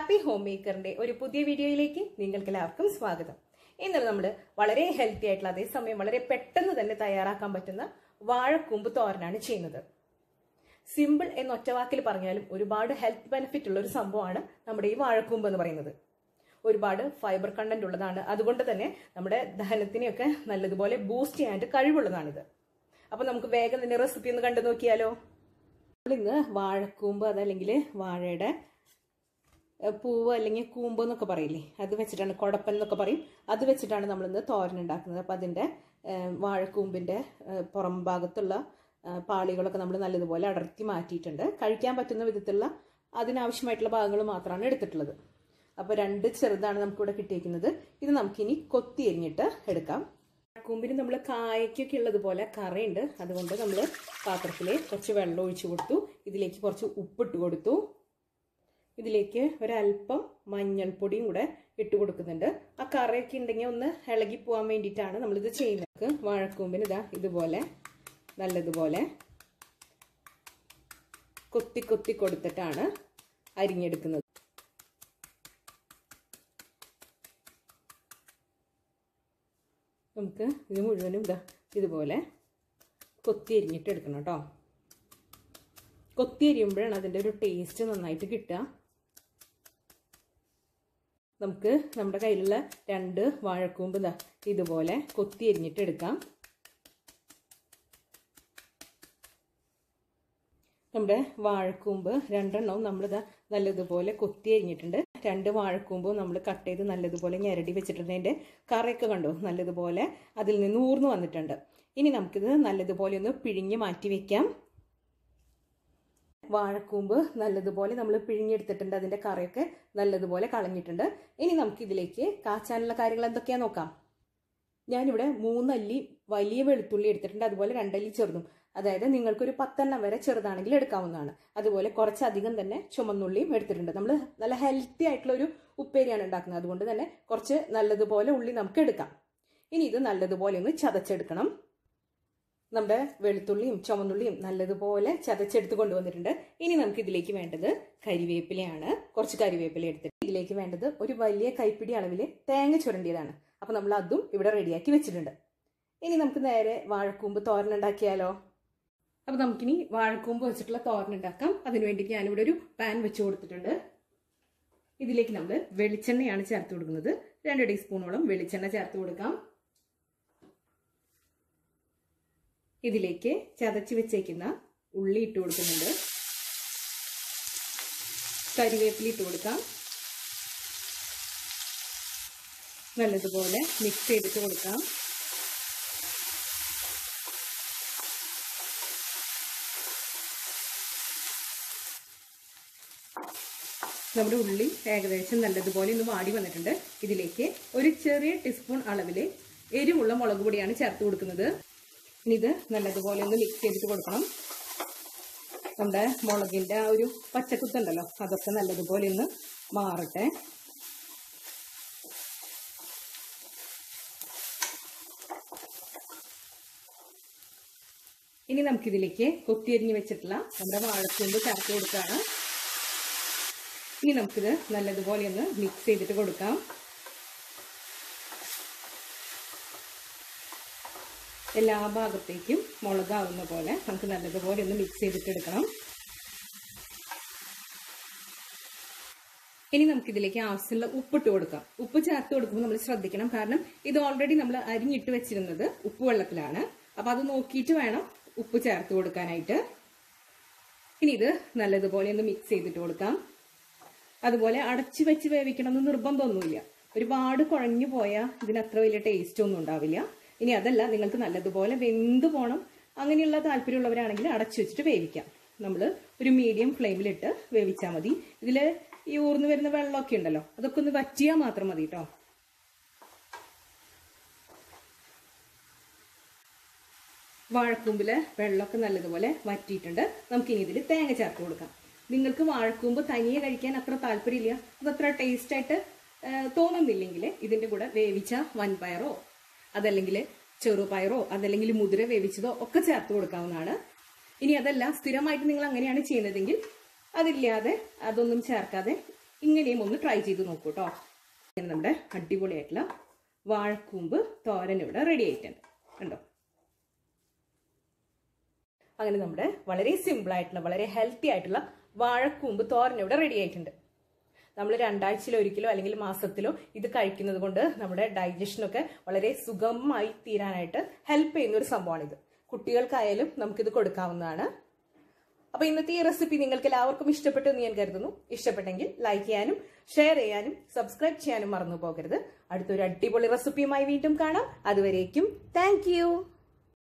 happy home മേക്കറിന്റെ ഒരു പുതിയ വീഡിയോയിലേക്ക് നിങ്ങൾക്ക് എല്ലാവർക്കും സ്വാഗതം ഇന്നലെ നമ്മൾ വളരെ ഹെൽത്തി ആയിട്ടുള്ള അതേസമയം വളരെ പെട്ടെന്ന് തന്നെ തയ്യാറാക്കാൻ പറ്റുന്ന വാഴക്കൂമ്പ് തോരനാണ് ചെയ്യുന്നത് സിമ്പിൾ എന്ന് ഒറ്റവാക്കിൽ പറഞ്ഞാലും ഒരുപാട് ഹെൽത്ത് ബെനിഫിറ്റ് ഉള്ള ഒരു സംഭവമാണ് നമ്മുടെ ഈ വാഴക്കൂമ്പ് എന്ന് പറയുന്നത് ഒരുപാട് ഫൈബർ കണ്ടന്റ് ഉള്ളതാണ് അതുകൊണ്ട് തന്നെ നമ്മുടെ ദഹനത്തിനെയൊക്കെ നല്ലതുപോലെ ബൂസ്റ്റ് ചെയ്യാനായിട്ട് കഴിവുള്ളതാണിത് അപ്പൊ നമുക്ക് വേഗം തന്നെ റെസിപ്പി ഒന്ന് കണ്ടു നോക്കിയാലോ ഇന്ന് വാഴക്കൂമ്പ് അതല്ലെങ്കിൽ വാഴയുടെ പൂവ് അല്ലെങ്കിൽ കൂമ്പ് എന്നൊക്കെ പറയില്ലേ അത് വെച്ചിട്ടാണ് കുടപ്പൻ എന്നൊക്കെ പറയും അത് വെച്ചിട്ടാണ് നമ്മളിന്ന് തോരൻ ഉണ്ടാക്കുന്നത് അപ്പം അതിൻ്റെ വാഴക്കൂമ്പിൻ്റെ പുറം ഭാഗത്തുള്ള പാളികളൊക്കെ നമ്മൾ നല്ലതുപോലെ അടർത്തി മാറ്റിയിട്ടുണ്ട് കഴിക്കാൻ പറ്റുന്ന വിധത്തിലുള്ള അതിനാവശ്യമായിട്ടുള്ള ഭാഗങ്ങൾ മാത്രമാണ് എടുത്തിട്ടുള്ളത് അപ്പോൾ രണ്ട് ചെറുതാണ് നമുക്കിവിടെ കിട്ടിയിരിക്കുന്നത് ഇത് നമുക്കിനി കൊത്തി എരിഞ്ഞിട്ട് എടുക്കാം കൂമ്പിന് നമ്മൾ കായക്കൊക്കെ ഉള്ളതുപോലെ കറയുണ്ട് അതുകൊണ്ട് നമ്മൾ പാത്രത്തിൽ കുറച്ച് വെള്ളം ഒഴിച്ചു കൊടുത്തു ഇതിലേക്ക് കുറച്ച് ഉപ്പിട്ട് കൊടുത്തു ഇതിലേക്ക് ഒരല്പം മഞ്ഞൾപ്പൊടിയും കൂടെ ഇട്ട് കൊടുക്കുന്നുണ്ട് ആ കറയൊക്കെ ഉണ്ടെങ്കിൽ ഒന്ന് ഇളകി പോകാൻ വേണ്ടിയിട്ടാണ് നമ്മളിത് ചെയ്യുന്നത് വാഴക്കൂമ്പിന് ഇതാ ഇതുപോലെ നല്ലതുപോലെ കൊത്തി കൊത്തി കൊടുത്തിട്ടാണ് അരിഞ്ഞെടുക്കുന്നത് നമുക്ക് ഇത് മുഴുവനും ഇതാ ഇതുപോലെ കൊത്തി അരിഞ്ഞിട്ട് എടുക്കണം കേട്ടോ കൊത്തി അരിയുമ്പോഴാണ് അതിൻ്റെ ഒരു ടേസ്റ്റ് നന്നായിട്ട് കിട്ടുക നമുക്ക് നമ്മുടെ കയ്യിലുള്ള രണ്ട് വാഴക്കൂമ്പ് ഇതാ ഇതുപോലെ കൊത്തി അരിഞ്ഞിട്ട് എടുക്കാം നമ്മുടെ വാഴക്കൂമ്പ് രണ്ടെണ്ണവും നമ്മളിതാ നല്ലതുപോലെ കൊത്തി അരിഞ്ഞിട്ടുണ്ട് രണ്ട് വാഴക്കൂമ്പും നമ്മൾ കട്ട് ചെയ്ത് നല്ലതുപോലെ ഞെരടി വെച്ചിട്ടുണ്ട് അതിൻ്റെ കറിയൊക്കെ കണ്ടു നല്ലതുപോലെ അതിൽ നിന്ന് ഊർന്നു വന്നിട്ടുണ്ട് ഇനി നമുക്കിത് നല്ലതുപോലെ ഒന്ന് പിഴിഞ്ഞ് മാറ്റി വെക്കാം വാഴക്കൂമ്പ് നല്ലതുപോലെ നമ്മൾ പിഴിഞ്ഞെടുത്തിട്ടുണ്ട് അതിൻ്റെ കറിയൊക്കെ നല്ലതുപോലെ കളഞ്ഞിട്ടുണ്ട് ഇനി നമുക്ക് ഇതിലേക്ക് കാച്ചാനുള്ള കാര്യങ്ങൾ എന്തൊക്കെയാ നോക്കാം ഞാനിവിടെ മൂന്നല്ലി വലിയ വെളുത്തുള്ളി എടുത്തിട്ടുണ്ട് അതുപോലെ രണ്ടല്ലി ചെറുതും അതായത് നിങ്ങൾക്കൊരു പത്തെണ്ണം വരെ ചെറുതാണെങ്കിൽ എടുക്കാവുന്നതാണ് അതുപോലെ കുറച്ചധികം തന്നെ ചുമന്നുള്ളിയും എടുത്തിട്ടുണ്ട് നമ്മൾ നല്ല ഹെൽത്തി ആയിട്ടുള്ള ഒരു ഉപ്പേരിയാണ് ഉണ്ടാക്കുന്നത് അതുകൊണ്ട് തന്നെ കുറച്ച് നല്ലതുപോലെ ഉള്ളി നമുക്ക് എടുക്കാം ഇനി ഇത് നല്ലതുപോലെ ഒന്ന് ചതച്ചെടുക്കണം നമ്മുടെ വെളുത്തുള്ളിയും ചുമന്നുള്ളിയും നല്ലതുപോലെ ചതച്ചെടുത്ത് കൊണ്ടുവന്നിട്ടുണ്ട് ഇനി നമുക്ക് ഇതിലേക്ക് വേണ്ടത് കരിവേപ്പിലയാണ് കുറച്ച് കരിവേപ്പില എടുത്തിട്ട് ഇതിലേക്ക് വേണ്ടത് ഒരു വലിയ കൈപ്പിടി അളവിൽ തേങ്ങ ചുരണ്ടിയതാണ് അപ്പൊ നമ്മൾ അതും ഇവിടെ റെഡിയാക്കി വെച്ചിട്ടുണ്ട് ഇനി നമുക്ക് നേരെ വാഴക്കൂമ്പ് തോരൻ ഉണ്ടാക്കിയാലോ അപ്പൊ നമുക്കിനി വാഴക്കൂമ്പ് വെച്ചിട്ടുള്ള തോരൻ ഉണ്ടാക്കാം അതിനു വേണ്ടി ഞാനിവിടെ ഒരു പാൻ വെച്ച് കൊടുത്തിട്ടുണ്ട് ഇതിലേക്ക് നമ്മൾ വെളിച്ചെണ്ണയാണ് ചേർത്ത് കൊടുക്കുന്നത് രണ്ട് ടീസ്പൂണോളം വെളിച്ചെണ്ണ ചേർത്ത് കൊടുക്കാം ഇതിലേക്ക് ചതച്ച് വെച്ചേക്കുന്ന ഉള്ളി ഇട്ട് കൊടുക്കുന്നുണ്ട് കരിവേപ്പില ഇട്ട് കൊടുക്കാം നല്ലതുപോലെ മിക്സ് ചെയ്തിട്ട് കൊടുക്കാം നമ്മുടെ ഉള്ളി ഏകദേശം നല്ലതുപോലെ ഒന്ന് വാടി വന്നിട്ടുണ്ട് ഇതിലേക്ക് ഒരു ചെറിയ ടീസ്പൂൺ അളവിൽ എരിവുള്ള മുളക് പൊടിയാണ് ചേർത്ത് കൊടുക്കുന്നത് ഇനി ഇത് നല്ലതുപോലെ ഒന്ന് മിക്സ് ചെയ്തിട്ട് കൊടുക്കണം നമ്മുടെ മുളകിന്റെ ആ ഒരു പച്ചക്കുത്തുണ്ടല്ലോ അതൊക്കെ നല്ലതുപോലെ ഒന്ന് മാറട്ടെ ഇനി നമുക്കിതിലേക്ക് കൊത്തിയരിഞ്ഞ് വെച്ചിട്ടുള്ള നമ്മുടെ വാഴക്കൂമ്പ് ചേർത്ത് കൊടുക്കുകയാണ് ഇനി നമുക്കിത് നല്ലതുപോലെ ഒന്ന് മിക്സ് ചെയ്തിട്ട് കൊടുക്കാം എല്ലാ ഭാഗത്തേക്കും മുളകാവുന്ന പോലെ നമുക്ക് നല്ലതുപോലെ ഒന്ന് മിക്സ് ചെയ്തിട്ട് എടുക്കണം ഇനി നമുക്ക് ഇതിലേക്ക് ആവശ്യമുള്ള ഉപ്പിട്ട് കൊടുക്കാം ഉപ്പ് ചേർത്ത് കൊടുക്കുമ്പോൾ നമ്മൾ ശ്രദ്ധിക്കണം കാരണം ഇത് ഓൾറെഡി നമ്മൾ അരിഞ്ഞിട്ട് വെച്ചിരുന്നത് ഉപ്പ് വെള്ളത്തിലാണ് അപ്പൊ അത് നോക്കിയിട്ട് വേണം ഉപ്പ് ചേർത്ത് കൊടുക്കാനായിട്ട് ഇനി ഇത് നല്ലതുപോലെ ഒന്ന് മിക്സ് ചെയ്തിട്ട് കൊടുക്കാം അതുപോലെ അടച്ചു വെച്ച് വേവിക്കണം എന്ന് നിർബന്ധമൊന്നുമില്ല ഒരുപാട് കുഴഞ്ഞു പോയാൽ ഇതിന് അത്ര വലിയ ടേസ്റ്റ് ഒന്നും ഉണ്ടാവില്ല ഇനി അതല്ല നിങ്ങൾക്ക് നല്ലതുപോലെ വെന്ത് പോകണം അങ്ങനെയുള്ള താല്പര്യമുള്ളവരാണെങ്കിൽ അടച്ചു വെച്ചിട്ട് വേവിക്കാം നമ്മൾ ഒരു മീഡിയം ഫ്ലെയിമിലിട്ട് വേവിച്ചാൽ മതി ഇതിൽ ഈ ഊർന്നു വരുന്ന വെള്ളമൊക്കെ ഉണ്ടല്ലോ അതൊക്കെ ഒന്ന് വറ്റിയാൽ മാത്രം മതി കേട്ടോ വാഴക്കൂമ്പില് വെള്ളമൊക്കെ നല്ലതുപോലെ വറ്റിയിട്ടുണ്ട് നമുക്കിനി ഇതിൽ തേങ്ങ ചേർത്ത് കൊടുക്കാം നിങ്ങൾക്ക് വാഴക്കൂമ്പ് തനിയെ കഴിക്കാൻ അത്ര താല്പര്യമില്ല അതത്ര ടേസ്റ്റ് ആയിട്ട് തോന്നുന്നില്ലെങ്കിൽ ഇതിന്റെ കൂടെ വേവിച്ച വൻപയറോ അതല്ലെങ്കിൽ ചെറുപയറോ അതല്ലെങ്കിൽ മുതിര വേവിച്ചതോ ഒക്കെ ചേർത്ത് കൊടുക്കാവുന്നതാണ് ഇനി അതല്ല സ്ഥിരമായിട്ട് നിങ്ങൾ അങ്ങനെയാണ് ചെയ്യുന്നതെങ്കിൽ അതില്ലാതെ അതൊന്നും ചേർക്കാതെ ഇങ്ങനെയും ഒന്ന് ട്രൈ ചെയ്ത് നോക്കൂ കേട്ടോ ഇങ്ങനെ നമ്മുടെ അടിപൊളിയായിട്ടുള്ള വാഴക്കൂമ്പ് തോരൻ ഇവിടെ റെഡി ആയിട്ടുണ്ട് കണ്ടോ അങ്ങനെ നമ്മുടെ വളരെ സിമ്പിൾ ആയിട്ടുള്ള വളരെ ഹെൽത്തി ആയിട്ടുള്ള വാഴക്കൂമ്പ് തോരൻ ഇവിടെ റെഡി ആയിട്ടുണ്ട് നമ്മൾ രണ്ടാഴ്ചയിലോ ഒരിക്കലോ അല്ലെങ്കിൽ മാസത്തിലോ ഇത് കഴിക്കുന്നത് കൊണ്ട് നമ്മുടെ ഡൈജഷനൊക്കെ വളരെ സുഗമമായി തീരാനായിട്ട് ഹെൽപ്പ് ചെയ്യുന്ന ഒരു സംഭവമാണിത് കുട്ടികൾക്കായാലും നമുക്കിത് കൊടുക്കാവുന്നതാണ് അപ്പൊ ഇന്നത്തെ ഈ റെസിപ്പി നിങ്ങൾക്ക് എല്ലാവർക്കും ഇഷ്ടപ്പെട്ടു എന്ന് ഞാൻ കരുതുന്നു ഇഷ്ടപ്പെട്ടെങ്കിൽ ലൈക്ക് ചെയ്യാനും ഷെയർ ചെയ്യാനും സബ്സ്ക്രൈബ് ചെയ്യാനും മറന്നു പോകരുത് അടുത്തൊരു അടിപൊളി റെസിപ്പിയുമായി വീണ്ടും കാണാം അതുവരേക്കും താങ്ക്